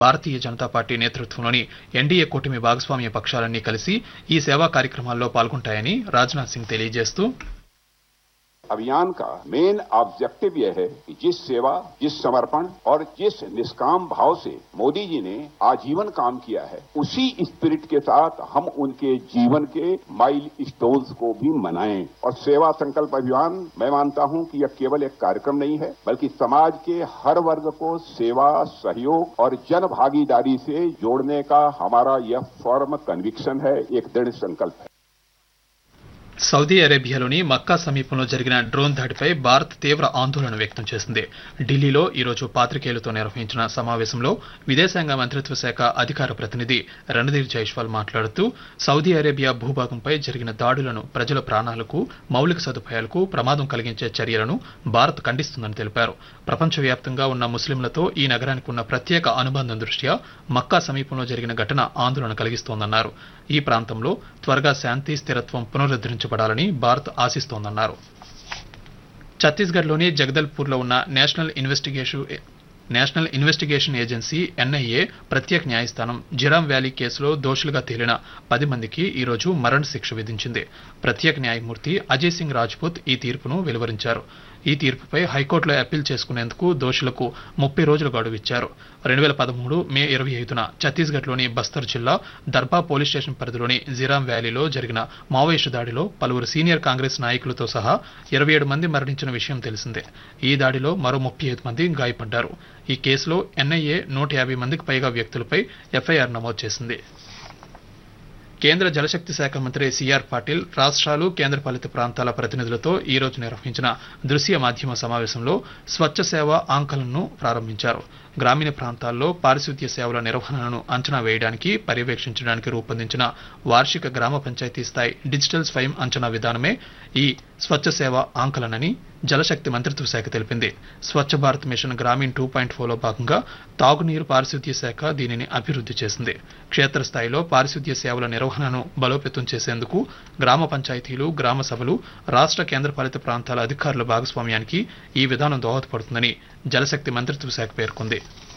భారతీయ Janata Party నేతృత్వంలోని NDA కూటమి భాగస్వామ్య పక్షాలన్నీ కలిసి ఈ సేవా కార్యక్రమాల్లో పాల్గొంటాయని రాజ్నాథ్ సింగ్ తెలియజేస్తూ अभियान का मेन ऑब्जेक्टिव यह है कि जिस सेवा जिस समर्पण और जिस निष्काम भाव से मोदी जी ने आजीवन काम किया है उसी स्पिरिट के साथ हम उनके जीवन के माइल स्टोन्स को भी मनाएं और सेवा संकल्प अभियान मैं मानता हूं कि यह केवल एक कार्यक्रम नहीं है बल्कि समाज के हर वर्ग को सेवा सहयोग और जन भागीदारी से जोड़ने का हमारा यह फॉर्म कन्विक्शन है एक दृढ़ संकल्प है సౌదీ అరేబియాలోని మక్కా సమీపంలో జరిగిన డ్రోన్ దాడిపై భారత్ తీవ్ర ఆందోళన వ్యక్తం చేసింది ఢిల్లీలో ఈరోజు పాత్రికేయులతో నిర్వహించిన సమావేశంలో విదేశాంగ మంత్రిత్వ శాఖ అధికార ప్రతినిధి రణధీర్ జైష్వాల్ మాట్లాడుతూ సౌదీ అరేబియా భూభాగంపై జరిగిన దాడులను ప్రజల ప్రాణాలకు మౌలిక సదుపాయాలకు ప్రమాదం కలిగించే చర్యలను భారత్ ఖండిస్తుందని తెలిపారు ప్రపంచవ్యాప్తంగా ఉన్న ముస్లింలతో ఈ నగరానికి ఉన్న ప్రత్యేక అనుబంధం దృష్ట్యా మక్కా సమీపంలో జరిగిన ఘటన ఆందోళన కలిగిస్తోందన్నారు ఈ ప్రాంతంలో త్వరగా శాంతి స్థిరత్వం పునరుద్ధరించబడాలని భారత్ ఆశిస్తోందన్నారు ఛత్తీస్గఢ్లోని జగదల్పూర్లో ఉన్న national investigation national investigation agency NIA ప్రత్యేక న్యాయస్థానం జిరామ్ వ్యాలీ కేసులో దోషులుగా తేలిన పది మందికి ఈరోజు మరణ శిక్ష విధించింది ప్రత్యేక న్యాయమూర్తి అజయ్ సింగ్ రాజ్పుత్ ఈ తీర్పును వెలువరించారు ఈ తీర్పుపై హైకోర్టులో అప్పీల్ చేసుకునేందుకు దోషులకు ముప్పై రోజుల గడువు ఇచ్చారు రెండు వేల పదమూడు మే ఇరవై ఐదున ఛత్తీస్గఢ్లోని బస్తర్ జిల్లా దర్బా పోలీస్ స్టేషన్ పరిధిలోని జిరామ్ వ్యాలీలో జరిగిన మావోయిస్టు దాడిలో పలువురు సీనియర్ కాంగ్రెస్ నాయకులతో సహా ఇరవై ఏడు మంది మరణించిన విషయం తెలిసిందే ఈ దాడిలో మరో ముప్పై ఐదు మంది గాయపడ్డారు ఈ కేసులో ఎన్ఐఏ నూట యాభై మందికి పైగా వ్యక్తులపై ఎఫ్ఐఆర్ నమోదు చేసింది కేంద్ర జలశక్తి శాఖ మంత్రి సిఆర్ పాటిల్ రాష్ట్రాలు కేంద్రపాలిత ప్రాంతాల ప్రతినిధులతో ఈ రోజు నిర్వహించిన దృశ్య మాధ్యమ సమావేశంలో స్వచ్ఛ సేవ ఆంకలను ప్రారంభించారు గ్రామీణ ప్రాంతాల్లో పారిశుద్ధ్య సేవల నిర్వహణను అంచనా వేయడానికి పర్యవేక్షించడానికి రూపొందించిన వార్షిక గ్రామ పంచాయతీ స్థాయి డిజిటల్ స్వయం అంచనా విధానమే ఈ స్వచ్ఛ సేవ ఆంకలనని జలశక్తి మంత్రిత్వ శాఖ తెలిపింది Swachh Bharat Mission Grameen two point ఫోర్లో భాగంగా తాగునీరు పారిశుద్ధ్య శాఖ దీనిని అభివృద్ధి చేసింది క్షేత్రస్థాయిలో పారిశుద్ధ్య సేవల నిర్వహణను బలోపేతం చేసేందుకు గ్రామ పంచాయతీలు గ్రామ సభలు రాష్ట్ర కేంద్రపాలిత ప్రాంతాల అధికారుల భాగస్వామ్యానికి ఈ విధానం దోహదపడుతుందని జలశక్తి మంత్రిత్వ శాఖ పేర్కొంది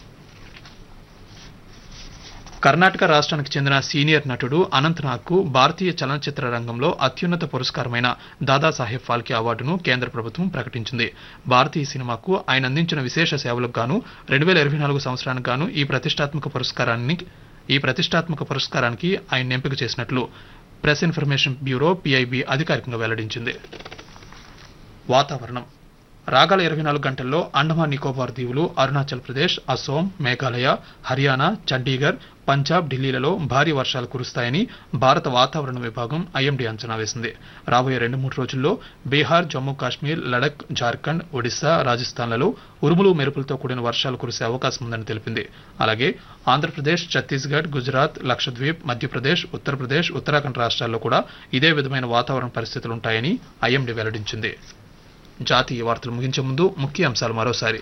కర్ణాటక రాష్ట్రానికి చెందిన సీనియర్ నటుడు అనంతనాగ్కు భారతీయ చలనచిత్ర రంగంలో అత్యున్నత పురస్కారమైన దాదాసాహెబ్ ఫాల్కే అవార్డును కేంద్ర ప్రభుత్వం ప్రకటించింది భారతీయ సినిమాకు ఆయన అందించిన విశేష సేవలకు గాను రెండు వేల ఇరవై నాలుగు సంవత్సరానికి గాను ఈ ప్రతిష్టాత్మక పురస్కారాన్ని ఈ ప్రతిష్టాత్మక పురస్కారానికి ఆయన ఎంపిక చేసినట్లు ప్రెస్ ఇన్ఫర్మేషన్ బ్యూరో పిఐబి అధికారికంగా వెల్లడించింది వాతావరణం రాగల ఇరవై నాలుగు గంటల్లో అండమాన్ నికోబార్ దీవులు అరుణాచల్ ప్రదేశ్ అసోం మేఘాలయ హర్యానా చండీగఢ్ పంజాబ్ ఢిల్లీలలో భారీ వర్షాలు కురుస్తాయని భారత వాతావరణ విభాగం ఐఎండీ అంచనా వేసింది రాబోయే రెండు మూడు రోజుల్లో బీహార్ జమ్మూ కాశ్మీర్ లడక్ జార్ఖండ్ ఒడిశా రాజస్థాన్లలో ఉరుములు మెరుపులతో కూడిన వర్షాలు కురిసే అవకాశం ఉందని తెలిపింది అలాగే ఆంధ్రప్రదేశ్ ఛత్తీస్గఢ్ గుజరాత్ లక్షద్వీప్ మధ్యప్రదేశ్ ఉత్తరప్రదేశ్ ఉత్తరాఖండ్ రాష్ట్రాల్లో కూడా ఇదే విధమైన వాతావరణ పరిస్థితులుంటాయని ఐఎండీ వెల్లడించింది జాతీయ వార్తలు ముగించే ముందు ముఖ్య అంశాలు మరోసారి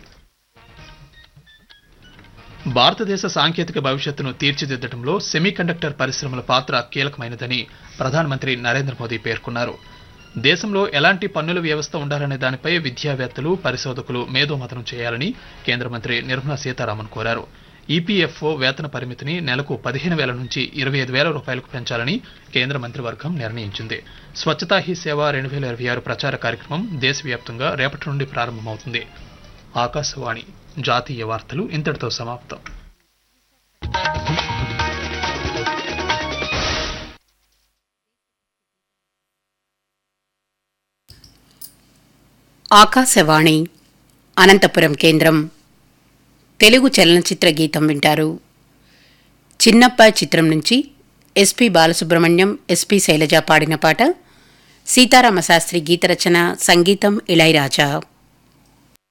భారతదేశ సాంకేతిక భవిష్యత్తును తీర్చిదిద్దడంలో సెమీకండక్టర్ పరిశ్రమల పాత్ర కీలకమైనదని ప్రధానమంత్రి నరేంద్ర మోదీ పేర్కొన్నారు దేశంలో ఎలాంటి పన్నుల వ్యవస్థ ఉండాలనే దానిపై విద్యావేత్తలు పరిశోధకులు మేధోమథనం చేయాలని కేంద్ర మంత్రి నిర్మలా సీతారామన్ కోరారు ఈపీఎఫ్ఓ వేతన పరిమితిని నెలకు పదిహేను వేల నుంచి ఇరవై ఐదు వేల రూపాయలకు పెంచాలని కేంద్ర మంత్రివర్గం నిర్ణయించింది స్వచ్ఛతా హీ సేవ రెండు వేల ఇరవై ఆరు ప్రచార కార్యక్రమం దేశవ్యాప్తంగా రేపటి నుండి ప్రారంభమవుతుంది ఆకాశవాణి జాతీయ వార్తలు ఇంతటితో సమాప్తం ఆకాశవాణి అనంతపురం కేంద్రం తెలుగు చలనచిత్ర గీతం వింటారు చిన్నప్ప చిత్రం నుంచి ఎస్పి బాలసుబ్రహ్మణ్యం ఎస్పి శైలజ పాడిన పాట సీతారామ శాస్త్రి గీత రచన సంగీతం ఇళయరాజా